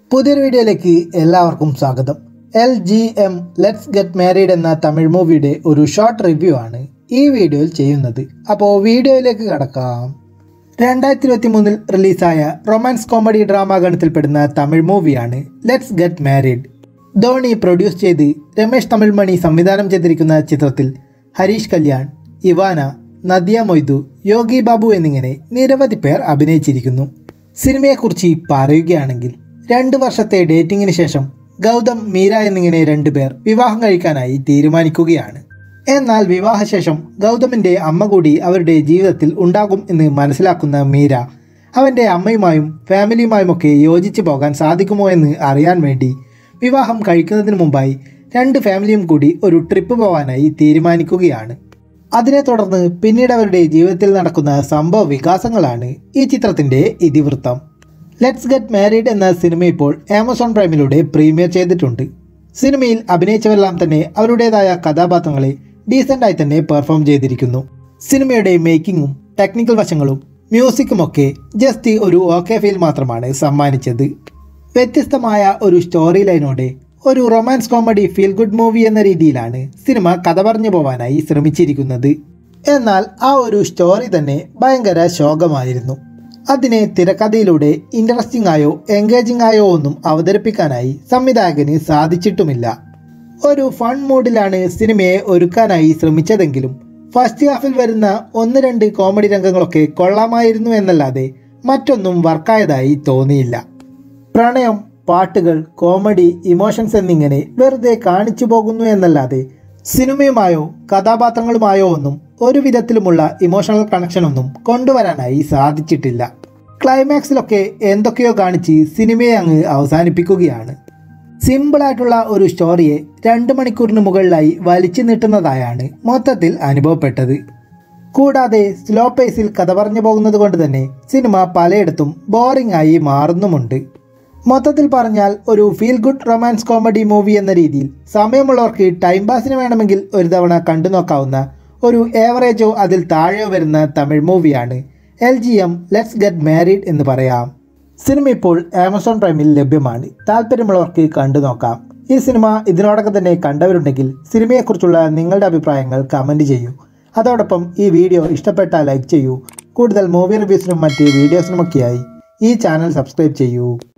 പുതിയൊരു വീഡിയോയിലേക്ക് എല്ലാവർക്കും സ്വാഗതം L G M let's get married എന്ന തമിഴ് മൂവിയുടെ ഒരു ഷോർട്ട് റിവ്യൂ ആണ് ഈ വീഡിയോയിൽ ചെയ്യുന്നത് അപ്പോൾ വീഡിയോയിലേക്ക് കടക്കാം രണ്ടായിരത്തി ഇരുപത്തി മൂന്നിൽ റിലീസായ റൊമാൻസ് കോമഡി ഡ്രാമ ഗണത്തിൽപ്പെടുന്ന തമിഴ് മൂവിയാണ് let's get married Dhoni produce ചെയ്ത് രമേശ് തമിഴ്മണി സംവിധാനം ചെയ്തിരിക്കുന്ന ചിത്രത്തിൽ ഹരീഷ് കല്യാൺ ഇവാന നദിയ മൊയ്തു യോഗി ബാബു എന്നിങ്ങനെ നിരവധി പേർ അഭിനയിച്ചിരിക്കുന്നു സിനിമയെക്കുറിച്ച് പറയുകയാണെങ്കിൽ രണ്ട് വർഷത്തെ ഡേറ്റിംഗിന് ശേഷം ഗൗതം മീര എന്നിങ്ങനെ രണ്ടുപേർ വിവാഹം കഴിക്കാനായി തീരുമാനിക്കുകയാണ് എന്നാൽ വിവാഹശേഷം ഗൗതമിൻ്റെ അമ്മ കൂടി അവരുടെ ജീവിതത്തിൽ ഉണ്ടാകും എന്ന് മനസ്സിലാക്കുന്ന മീര അവൻ്റെ അമ്മയുമായും ഫാമിലിയുമായുമൊക്കെ യോജിച്ചു പോകാൻ സാധിക്കുമോ എന്ന് അറിയാൻ വേണ്ടി വിവാഹം കഴിക്കുന്നതിന് മുമ്പായി രണ്ട് ഫാമിലിയും കൂടി ഒരു ട്രിപ്പ് പോകാനായി തീരുമാനിക്കുകയാണ് അതിനെ തുടർന്ന് പിന്നീട് അവരുടെ ജീവിതത്തിൽ നടക്കുന്ന സംഭവ വികാസങ്ങളാണ് ഈ ചിത്രത്തിൻ്റെ ഇതിവൃത്തം ലെറ്റ്സ് ഗെറ്റ് മാരീഡ് എന്ന സിനിമ ഇപ്പോൾ ആമസോൺ പ്രൈമിലൂടെ പ്രീമിയർ ചെയ്തിട്ടുണ്ട് സിനിമയിൽ അഭിനയിച്ചവരെല്ലാം തന്നെ അവരുടേതായ കഥാപാത്രങ്ങളെ ഡീസൻ്റായി തന്നെ പെർഫോം ചെയ്തിരിക്കുന്നു സിനിമയുടെ മേക്കിങ്ങും ടെക്നിക്കൽ വശങ്ങളും മ്യൂസിക്കുമൊക്കെ ജസ്റ്റ് ഒരു ഓക്കെ ഫീൽ മാത്രമാണ് സമ്മാനിച്ചത് വ്യത്യസ്തമായ ഒരു സ്റ്റോറി ലൈനോടെ ഒരു romance comedy feel good movie എന്ന രീതിയിലാണ് സിനിമ കഥ പറഞ്ഞു പോവാനായി ശ്രമിച്ചിരിക്കുന്നത് എന്നാൽ ആ ഒരു സ്റ്റോറി തന്നെ ഭയങ്കര ശോകമായിരുന്നു അതിനെ തിരക്കഥയിലൂടെ ഇൻട്രസ്റ്റിംഗ് ആയോ എൻഗേജിംഗ് ആയോ ഒന്നും അവതരിപ്പിക്കാനായി സംവിധായകന് സാധിച്ചിട്ടുമില്ല ഒരു ഫൺ മൂഡിലാണ് സിനിമയെ ഒരുക്കാനായി ശ്രമിച്ചതെങ്കിലും ഫസ്റ്റ് ഹാഫിൽ വരുന്ന ഒന്ന് രണ്ട് കോമഡി രംഗങ്ങളൊക്കെ കൊള്ളാമായിരുന്നു എന്നല്ലാതെ മറ്റൊന്നും വർക്കായതായി തോന്നിയില്ല പ്രണയം പാട്ടുകൾ കോമഡി ഇമോഷൻസ് എന്നിങ്ങനെ വെറുതെ കാണിച്ചു പോകുന്നു എന്നല്ലാതെ സിനിമയുമായോ കഥാപാത്രങ്ങളുമായോ ഒന്നും ഒരു വിധത്തിലുമുള്ള ഇമോഷണൽ കണക്ഷനൊന്നും കൊണ്ടുവരാനായി സാധിച്ചിട്ടില്ല ക്ലൈമാക്സിലൊക്കെ എന്തൊക്കെയോ കാണിച്ച് സിനിമയെ അങ്ങ് അവസാനിപ്പിക്കുകയാണ് സിമ്പിളായിട്ടുള്ള ഒരു സ്റ്റോറിയെ രണ്ട് മണിക്കൂറിന് മുകളിലായി വലിച്ചു നീട്ടുന്നതായാണ് മൊത്തത്തിൽ അനുഭവപ്പെട്ടത് കൂടാതെ സ്ലോ പേസിൽ കഥ പറഞ്ഞു പോകുന്നത് കൊണ്ട് തന്നെ സിനിമ പലയിടത്തും ബോറിംഗ് ആയി മാറുന്നുമുണ്ട് മൊത്തത്തിൽ പറഞ്ഞാൽ ഒരു feel good romance comedy movie എന്ന രീതിയിൽ സമയമുള്ളവർക്ക് ടൈം പാസിന് വേണമെങ്കിൽ ഒരു തവണ കണ്ടു നോക്കാവുന്ന ഒരു ഏവറേജോ അതിൽ താഴെയോ വരുന്ന തമിഴ് മൂവിയാണ് L G M let's get married എന്ന് പറയാം സിനിമ ഇപ്പോൾ ആമസോൺ പ്രൈമിൽ ലഭ്യമാണ് താല്പര്യമുള്ളവർക്ക് കണ്ടു നോക്കാം ഈ സിനിമ ഇതിനോടൊപ്പം തന്നെ കണ്ടവരുണ്ടെങ്കിൽ സിനിമയെക്കുറിച്ചുള്ള നിങ്ങളുടെ അഭിപ്രായങ്ങൾ കമൻറ്റ് ചെയ്യൂ അതോടൊപ്പം ഈ വീഡിയോ ഇഷ്ടപ്പെട്ടാൽ ലൈക്ക് ചെയ്യൂ കൂടുതൽ മൂവി റിവ്യൂസിനും മറ്റ് വീഡിയോസിനുമൊക്കെയായി ഈ ചാനൽ സബ്സ്ക്രൈബ് ചെയ്യൂ